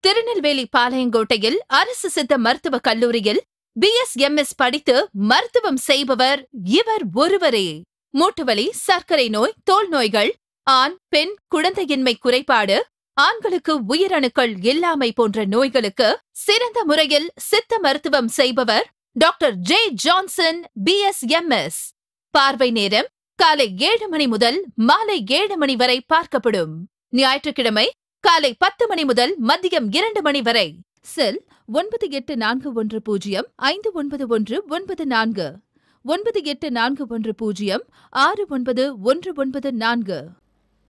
திருநெல்வேலி பாளையங்கோட்டையில் அரசு சித்த மருத்துவக் கல்லூரியில் பிஎஸ்எம்எஸ் படித்து மருத்துவம் செய்பவர் இவர் ஒருவரே மூட்டுவலி சர்க்கரை நோய் தோல் நோய்கள் ஆண் பெண் குழந்தையின்மை குறைபாடு ஆண்களுக்கு உயிரணுக்கள் இல்லாமை போன்ற நோய்களுக்கு சிறந்த முறையில் சித்த மருத்துவம் செய்பவர் டாக்டர் ஜே ஜான்சன் பிஎஸ்எம்எஸ் பார்வை நேரம் காலை ஏழு மணி முதல் மாலை ஏழு மணி வரை பார்க்கப்படும் ஞாயிற்றுக்கிழமை காலை பத்து மணி முதல் மதியம் இரண்டு மணி வரை செல் ஒன்பது எட்டு நான்கு ஒன்று பூஜ்ஜியம் ஐந்து ஒன்பது ஒன்று ஒன்பது நான்கு ஒன்பது எட்டு நான்கு ஒன்று பூஜ்ஜியம் ஆறு ஒன்பது ஒன்று ஒன்பது நான்கு